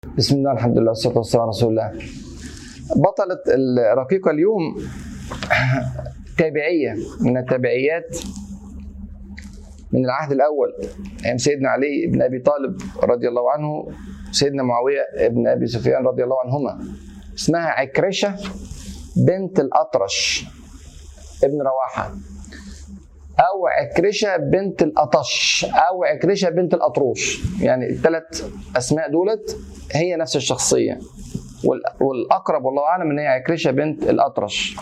بسم الله الحمد لله والصلاه والسلام على رسول الله بطلة الرقيقة اليوم تابعية من التابعيات من العهد الأول أيام سيدنا علي بن أبي طالب رضي الله عنه سيدنا معاوية بن أبي سفيان رضي الله عنهما اسمها عكرشة بنت الأطرش ابن رواحة أو عكرشة بنت الأطش أو عكرشة بنت الأطروش يعني الثلاث أسماء دولت هي نفس الشخصية والأقرب والله أعلم إن هي عكرشة بنت الأطرش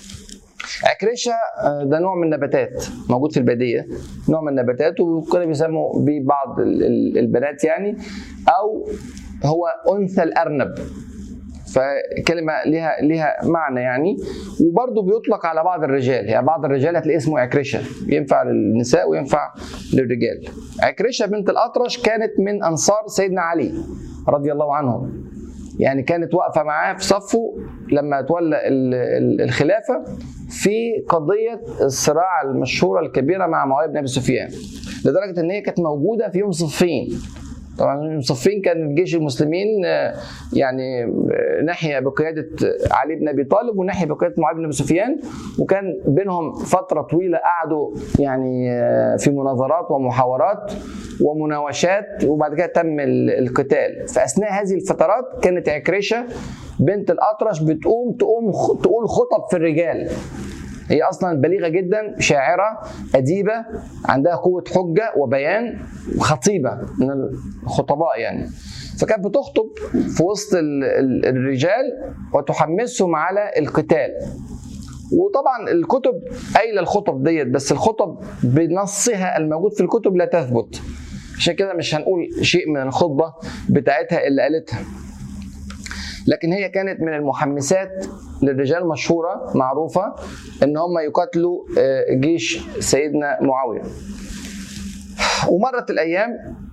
عكرشة ده نوع من النباتات موجود في البادية نوع من النباتات وكانوا بيسموا بيه بعض البنات يعني أو هو أنثى الأرنب فكلمة لها لها معنى يعني وبرضه بيطلق على بعض الرجال يعني بعض الرجال هتلاقي اسمه عكرشة ينفع للنساء وينفع للرجال عكرشة بنت الأطرش كانت من أنصار سيدنا علي رضي الله عنه يعني كانت واقفة معاه في صفه لما تولى الخلافة في قضية الصراع المشهورة الكبيرة مع معاوية بن أبي سفيان لدرجة إن هي كانت موجودة في يوم صفين طبعا صفين كان جيش المسلمين يعني ناحيه بقياده علي بن ابي طالب وناحيه بقياده معاويه بن ابي سفيان وكان بينهم فتره طويله قعدوا يعني في مناظرات ومحاورات ومناوشات وبعد كده تم القتال فاثناء هذه الفترات كانت عكرشه بنت الاطرش بتقوم تقوم تقول خطب في الرجال هي اصلا بليغه جدا شاعره اديبه عندها قوه حجه وبيان خطيبه من الخطباء يعني فكانت بتخطب في وسط الرجال وتحمسهم على القتال وطبعا الكتب قايله الخطب ديت بس الخطب بنصها الموجود في الكتب لا تثبت عشان كده مش هنقول شيء من الخطبه بتاعتها اللي قالتها لكن هي كانت من المحمسات للرجال مشهوره معروفه ان هم يقاتلوا جيش سيدنا معاويه ومرت الايام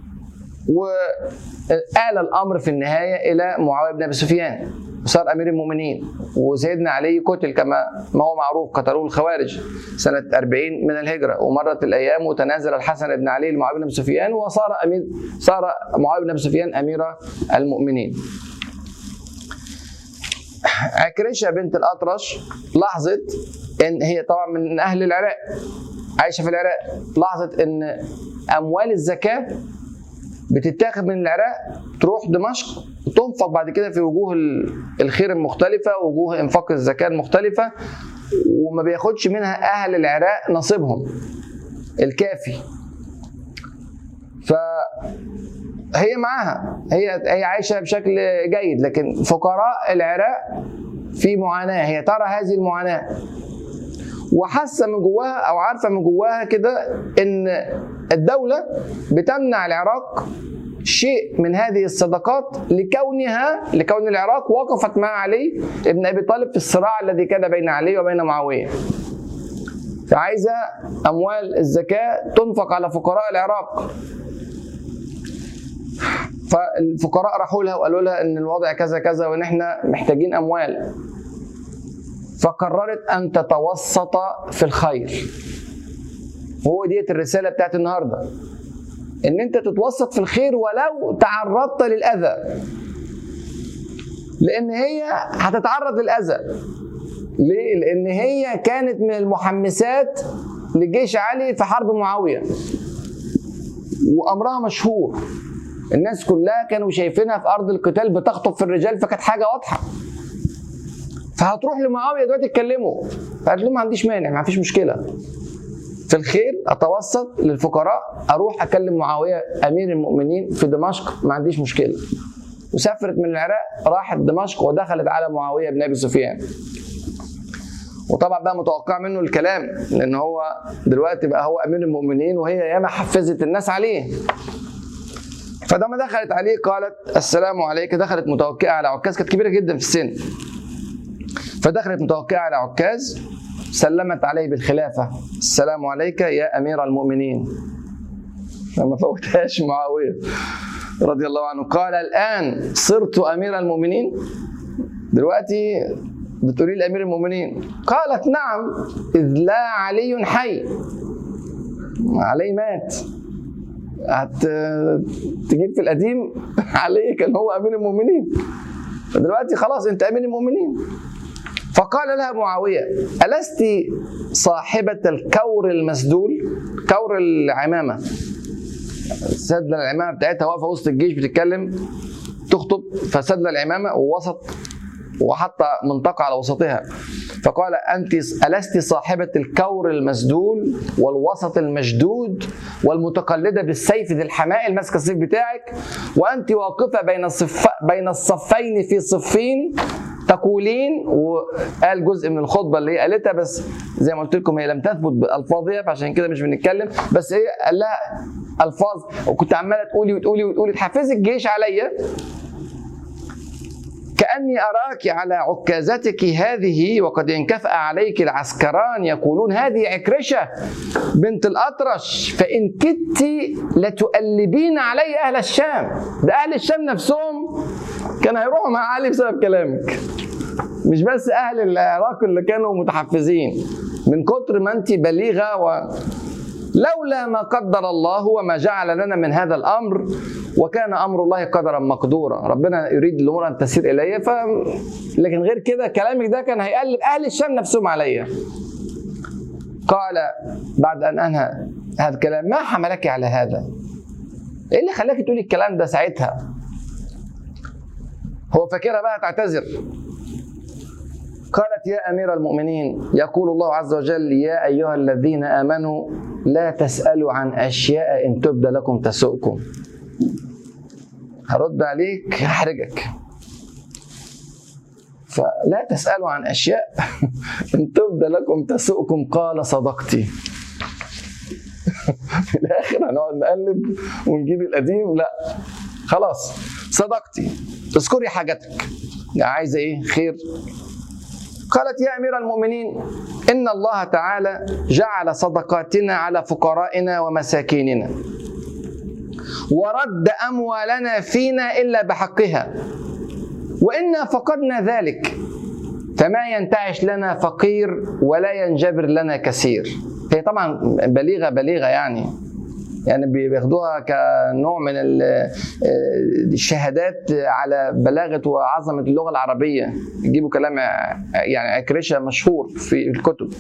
وآل الامر في النهايه الى معاويه بن ابي سفيان وصار امير المؤمنين وسيدنا علي قتل كما ما هو معروف قتلوه الخوارج سنه 40 من الهجره ومرت الايام وتنازل الحسن بن علي لمعاويه بن ابي سفيان وصار امير صار معاويه بن ابي سفيان امير المؤمنين عكرشه بنت الاطرش لاحظت ان هي طبعا من اهل العراق عايشه في العراق لاحظت ان اموال الزكاه بتتاخد من العراق تروح دمشق وتنفق بعد كده في وجوه الخير المختلفه وجوه انفاق الزكاه المختلفه وما بياخدش منها اهل العراق نصيبهم الكافي ف هي معاها هي هي عايشه بشكل جيد لكن فقراء العراق في معاناه هي ترى هذه المعاناه وحاسه من جواها او عارفه من جواها كده ان الدوله بتمنع العراق شيء من هذه الصدقات لكونها لكون العراق وقفت مع علي ابن ابي طالب في الصراع الذي كان بين علي وبين معاويه فعايزه اموال الزكاه تنفق على فقراء العراق فالفقراء راحوا لها وقالوا لها ان الوضع كذا كذا وان احنا محتاجين اموال فقررت ان تتوسط في الخير وهو ديت الرساله بتاعت النهارده ان انت تتوسط في الخير ولو تعرضت للاذى لان هي هتتعرض للاذى ليه؟ لان هي كانت من المحمسات لجيش علي في حرب معاويه وامرها مشهور الناس كلها كانوا شايفينها في ارض القتال بتخطب في الرجال فكانت حاجه واضحه فهتروح لمعاويه دلوقتي تكلمه فقالت له ما عنديش مانع ما فيش مشكله في الخير اتوسط للفقراء اروح اكلم معاويه امير المؤمنين في دمشق ما عنديش مشكله وسافرت من العراق راحت دمشق ودخلت على معاويه بن ابي سفيان وطبعا بقى متوقع منه الكلام لان هو دلوقتي بقى هو امير المؤمنين وهي ياما حفزت الناس عليه فلما دخلت عليه قالت السلام عليك دخلت متوكئه على عكاز كانت كبيره جدا في السن فدخلت متوكئه على عكاز سلمت عليه بالخلافه السلام عليك يا امير المؤمنين فما فوتهاش معاويه رضي الله عنه قال الان صرت امير المؤمنين دلوقتي بتقولي لي امير المؤمنين قالت نعم اذ لا علي حي علي مات هت تجيب في القديم علي كان هو امير المؤمنين فدلوقتي خلاص انت امير المؤمنين فقال لها معاويه الست صاحبه الكور المسدول كور العمامه سدل العمامه بتاعتها واقفه وسط الجيش بتتكلم تخطب فسدل العمامه ووسط وحط منطقه على وسطها فقال انت الست صاحبه الكور المسدول والوسط المشدود والمتقلده بالسيف ذي الحمائل ماسكه السيف بتاعك وانت واقفه بين الصف بين الصفين في صفين تقولين وقال جزء من الخطبه اللي هي قالتها بس زي ما قلت لكم هي لم تثبت بالفاظها فعشان كده مش بنتكلم بس هي قال لها الفاظ وكنت عماله تقولي وتقولي وتقولي تحفزي الجيش عليا كأني أراك على عكازتك هذه وقد انكفأ عليك العسكران يقولون هذه عكرشة بنت الأطرش فإن كدت لتؤلبين علي أهل الشام ده أهل الشام نفسهم كان هيروحوا مع علي بسبب كلامك مش بس أهل العراق اللي كانوا متحفزين من كتر ما أنت بليغة و لولا ما قدر الله وما جعل لنا من هذا الامر وكان امر الله قدرا مقدورا ربنا يريد الامور ان تسير الي ف لكن غير كده كلامك ده كان هيقلب اهل الشام نفسهم عليا قال بعد ان انهى هذا الكلام ما حملك على هذا ايه اللي خلاك تقولي الكلام ده ساعتها هو فاكرها بقى تعتذر قالت يا امير المؤمنين يقول الله عز وجل يا ايها الذين امنوا لا تسالوا عن اشياء ان تبد لكم تسؤكم هرد عليك هحرجك فلا تسالوا عن اشياء ان تبد لكم تسؤكم قال صدقتي في الاخر هنقعد نقلب ونجيب القديم لا خلاص صدقتي اذكري حاجتك عايزه ايه خير قالت يا امير المؤمنين ان الله تعالى جعل صدقاتنا على فقرائنا ومساكيننا ورد اموالنا فينا الا بحقها وانا فقدنا ذلك فما ينتعش لنا فقير ولا ينجبر لنا كثير هي طبعا بليغه بليغه يعني يعني بياخدوها كنوع من الشهادات على بلاغه وعظمه اللغه العربيه يجيبوا كلام يعني عكرشه مشهور في الكتب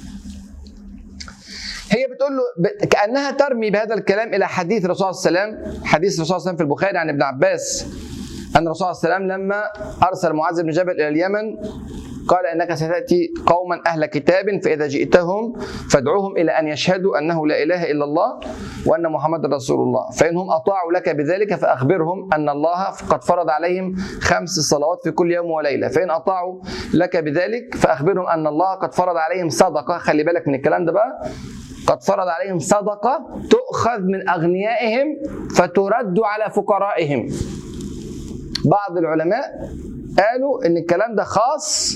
هي بتقول له كانها ترمي بهذا الكلام الى حديث الرسول صلى الله عليه وسلم حديث الرسول صلى الله عليه وسلم في البخاري عن ابن عباس ان الرسول صلى الله عليه وسلم لما ارسل معاذ بن جبل الى اليمن قال انك ستاتي قوما اهل كتاب فاذا جئتهم فادعوهم الى ان يشهدوا انه لا اله الا الله وان محمد رسول الله فانهم اطاعوا لك بذلك فاخبرهم ان الله قد فرض عليهم خمس صلوات في كل يوم وليله فان اطاعوا لك بذلك فاخبرهم ان الله قد فرض عليهم صدقه خلي بالك من الكلام ده بقى قد فرض عليهم صدقه تؤخذ من اغنيائهم فترد على فقرائهم بعض العلماء قالوا ان الكلام ده خاص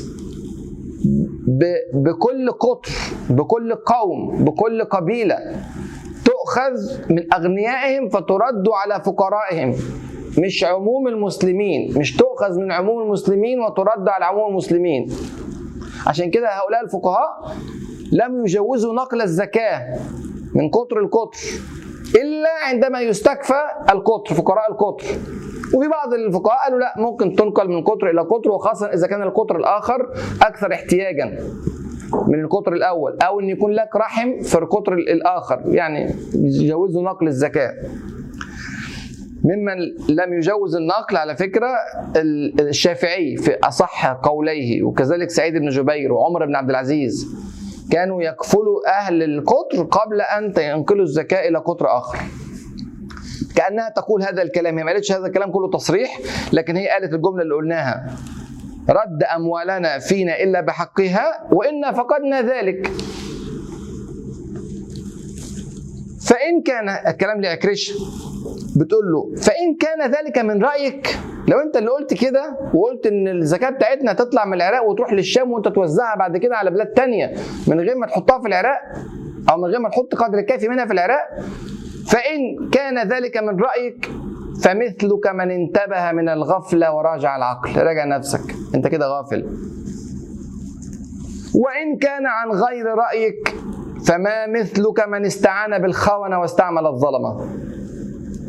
بكل قطر بكل قوم بكل قبيله تؤخذ من اغنيائهم فترد على فقرائهم مش عموم المسلمين مش تؤخذ من عموم المسلمين وترد على عموم المسلمين عشان كده هؤلاء الفقهاء لم يجوزوا نقل الزكاه من قطر القطر الا عندما يستكفى القطر فقراء القطر وفي بعض الفقهاء قالوا لا ممكن تنقل من قطر الى قطر وخاصه اذا كان القطر الاخر اكثر احتياجا من القطر الاول او ان يكون لك رحم في القطر الاخر يعني يجوزوا نقل الزكاه ممن لم يجوز النقل على فكره الشافعي في اصح قوليه وكذلك سعيد بن جبير وعمر بن عبد العزيز كانوا يكفلوا اهل القطر قبل ان ينقلوا الزكاه الى قطر اخر كانها تقول هذا الكلام هي ما قالتش هذا الكلام كله تصريح لكن هي قالت الجمله اللي قلناها رد اموالنا فينا الا بحقها وانا فقدنا ذلك فان كان الكلام لعكرشه بتقول له فان كان ذلك من رايك لو انت اللي قلت كده وقلت ان الزكاه بتاعتنا تطلع من العراق وتروح للشام وانت توزعها بعد كده على بلاد تانية من غير ما تحطها في العراق او من غير ما تحط قدر كافي منها في العراق فإن كان ذلك من رأيك فمثلك من انتبه من الغفلة وراجع العقل راجع نفسك انت كده غافل وإن كان عن غير رأيك فما مثلك من استعان بالخونة واستعمل الظلمة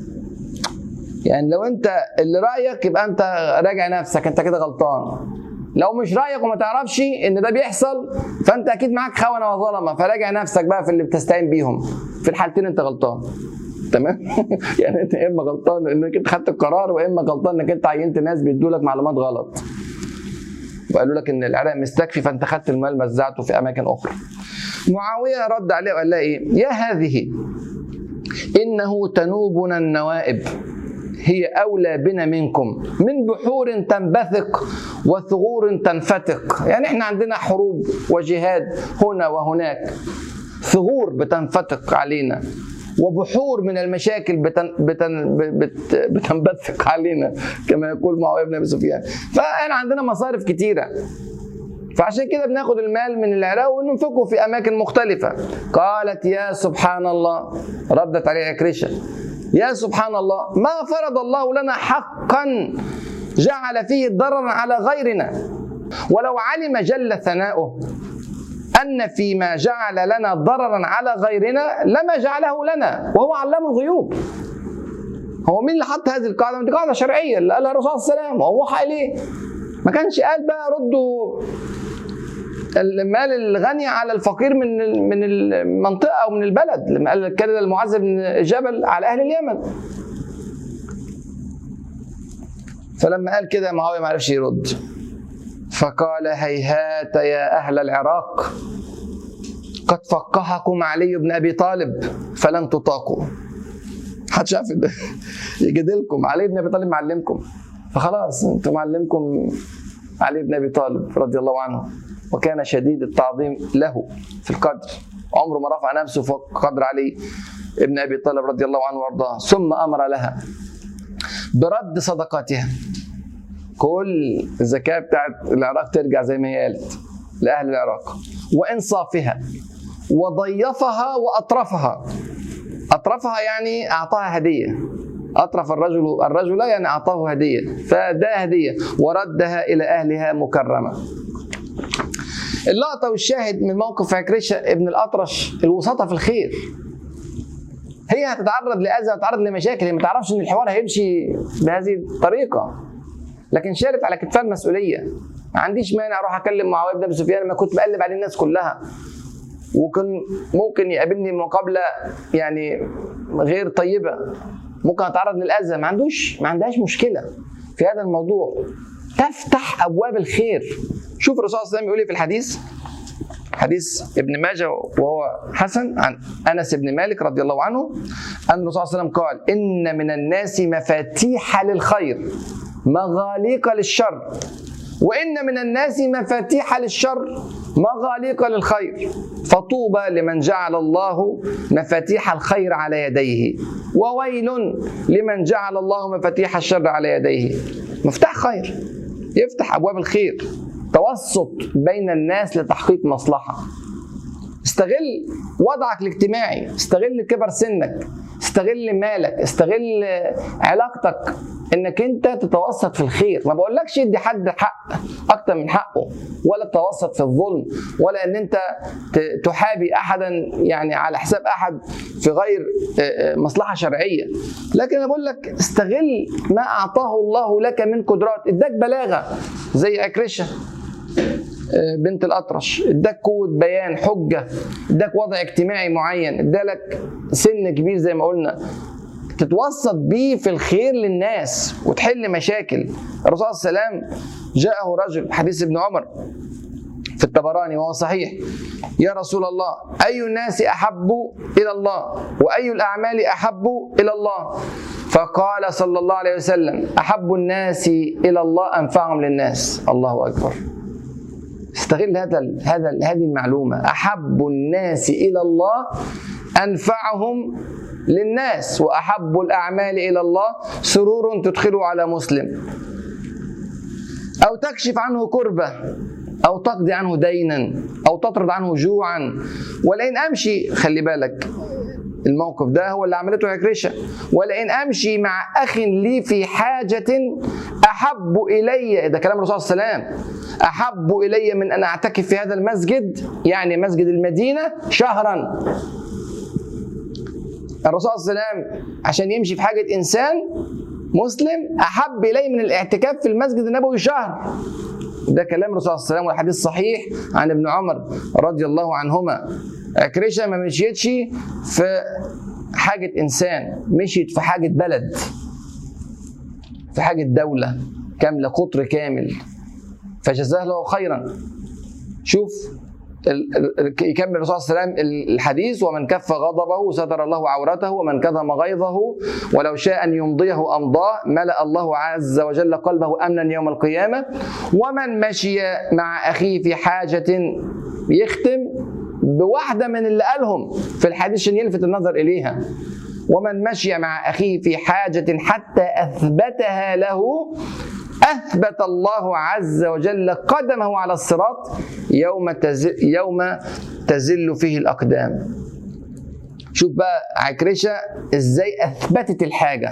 يعني لو انت اللي رايك يبقى انت راجع نفسك انت كده غلطان لو مش رايك وما تعرفش ان ده بيحصل فانت اكيد معاك خونه وظلمه فراجع نفسك بقى في اللي بتستعين بيهم في الحالتين انت غلطان تمام يعني انت يا اما غلطان انك انت خدت القرار واما غلطان انك انت عينت ناس بيدوا لك معلومات غلط وقالوا لك ان العراق مستكفي فانت خدت المال مزعته في اماكن اخرى معاويه رد عليه وقال لها ايه يا هذه انه تنوبنا النوائب هي أولى بنا منكم من بحور تنبثق وثغور تنفتق يعني احنا عندنا حروب وجهاد هنا وهناك ثغور بتنفتق علينا وبحور من المشاكل بتن بتن بت بتنبثق علينا كما يقول معاويه بن ابي سفيان فاحنا عندنا مصارف كتيره فعشان كده بناخد المال من العراق وننفقه في اماكن مختلفه قالت يا سبحان الله ردت عليه عكرشه يا سبحان الله ما فرض الله لنا حقا جعل فيه ضررا على غيرنا ولو علم جل ثناؤه أن فيما جعل لنا ضررا على غيرنا لما جعله لنا وهو علام الغيوب هو مين اللي حط هذه القاعدة؟ دي قاعدة شرعية اللي قالها الرسول صلى الله عليه وسلم وهو وحى إليه ما كانش قال بقى ردوا المال الغني على الفقير من من المنطقه او من البلد لما قال كده المعز بن جبل على اهل اليمن فلما قال كده معاويه ما عرفش يرد فقال هيهات يا اهل العراق قد فقهكم علي بن ابي طالب فلن تطاقوا حد شاف ده يجادلكم علي بن ابي طالب معلمكم فخلاص انتم معلمكم علي بن ابي طالب رضي الله عنه وكان شديد التعظيم له في القدر عمره ما رفع نفسه فوق قدر علي ابن ابي طالب رضي الله عنه وارضاه ثم امر لها برد صدقاتها كل الزكاه بتاعت العراق ترجع زي ما هي قالت لاهل العراق وانصافها وضيفها واطرفها اطرفها يعني اعطاها هديه اطرف الرجل الرجل يعني اعطاه هديه فده هديه وردها الى اهلها مكرمه اللقطة والشاهد من موقف عكرشة ابن الأطرش الوساطة في الخير هي هتتعرض لأذى هتتعرض لمشاكل هي ما تعرفش إن الحوار هيمشي بهذه الطريقة لكن شالت على كتفها المسؤولية ما عنديش مانع أروح أكلم معاوية بن أبي سفيان لما كنت بقلب على الناس كلها وكان ممكن يقابلني مقابلة يعني غير طيبة ممكن أتعرض للأذى ما عندوش ما عندهاش مشكلة في هذا الموضوع تفتح ابواب الخير شوف الرسول صلى الله عليه وسلم يقول ايه في الحديث حديث ابن ماجه وهو حسن عن انس بن مالك رضي الله عنه ان الرسول صلى الله عليه وسلم قال ان من الناس مفاتيح للخير مغاليق للشر وان من الناس مفاتيح للشر مغاليق للخير فطوبى لمن جعل الله مفاتيح الخير على يديه وويل لمن جعل الله مفاتيح الشر على يديه مفتاح خير يفتح ابواب الخير توسط بين الناس لتحقيق مصلحه استغل وضعك الاجتماعي استغل كبر سنك استغل مالك استغل علاقتك انك انت تتوسط في الخير ما بقولكش ادي حد حق اكتر من حقه ولا تتوسط في الظلم ولا ان انت تحابي احدا يعني على حساب احد في غير مصلحه شرعيه لكن انا بقول لك استغل ما اعطاه الله لك من قدرات اداك بلاغه زي اكرشه بنت الاطرش اداك قوه بيان حجه اداك وضع اجتماعي معين ادالك سن كبير زي ما قلنا تتوسط بيه في الخير للناس وتحل مشاكل الرسول صلى الله عليه وسلم جاءه رجل حديث ابن عمر في الطبراني وهو صحيح يا رسول الله أي الناس أحب إلى الله وأي الأعمال أحب إلى الله فقال صلى الله عليه وسلم أحب الناس إلى الله أنفعهم للناس الله أكبر استغل هذا هذا هذه المعلومه احب الناس الى الله انفعهم للناس واحب الاعمال الى الله سرور تدخله على مسلم او تكشف عنه كربه او تقضي عنه دينا او تطرد عنه جوعا ولئن امشي خلي بالك الموقف ده هو اللي عملته عكرشه ولئن امشي مع اخ لي في حاجه احب الي ده كلام الرسول صلى الله عليه وسلم احب الي من ان اعتكف في هذا المسجد يعني مسجد المدينه شهرا الرسول صلى الله عليه وسلم عشان يمشي في حاجه انسان مسلم احب اليه من الاعتكاف في المسجد النبوي شهر ده كلام الرسول صلى الله عليه وسلم والحديث صحيح عن ابن عمر رضي الله عنهما عكرشه ما مشيتش في حاجه انسان مشيت في حاجه بلد في حاجه دوله كامله قطر كامل فجزاه الله خيرا شوف ال- ال- يكمل الرسول صلى الله عليه وسلم الحديث ومن كف غضبه ستر الله عورته ومن كظم غيظه ولو شاء ان يمضيه امضاه ملا الله عز وجل قلبه امنا يوم القيامه ومن مشي مع اخيه في حاجه يختم بواحده من اللي قالهم في الحديث عشان يلفت النظر اليها ومن مشي مع اخيه في حاجه حتى اثبتها له اثبت الله عز وجل قدمه على الصراط يوم تزل يوم تزل فيه الاقدام شوف بقى عكرشه ازاي اثبتت الحاجه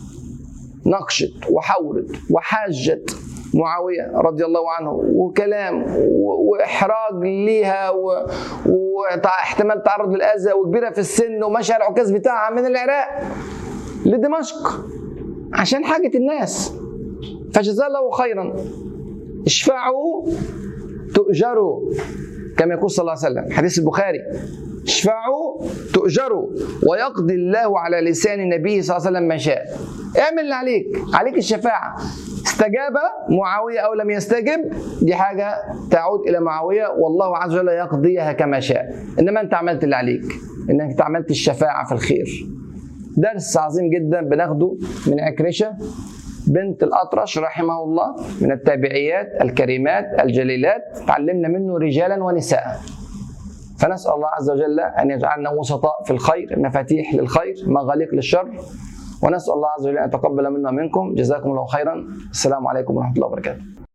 نقشت وحورت وحاجت معاويه رضي الله عنه وكلام و- واحراج ليها و- واحتمال تعرض للاذى وكبيره في السن ومشى العكاز بتاعها من العراق لدمشق عشان حاجه الناس فجزاه الله خيرا اشفعوا تؤجروا كما يقول صلى الله عليه وسلم حديث البخاري اشفعوا تؤجروا ويقضي الله على لسان نبيه صلى الله عليه وسلم ما شاء اعمل اللي عليك عليك الشفاعة استجاب معاوية أو لم يستجب دي حاجة تعود إلى معاوية والله عز وجل يقضيها كما شاء إنما أنت عملت اللي عليك إنك أنت عملت الشفاعة في الخير درس عظيم جدا بناخده من عكرشة بنت الأطرش رحمه الله من التابعيات الكريمات الجليلات تعلمنا منه رجالا ونساء فنسأل الله عز وجل أن يجعلنا وسطاء في الخير مفاتيح للخير مغاليق للشر ونسأل الله عز وجل أن يتقبل منا ومنكم جزاكم الله خيرا السلام عليكم ورحمة الله وبركاته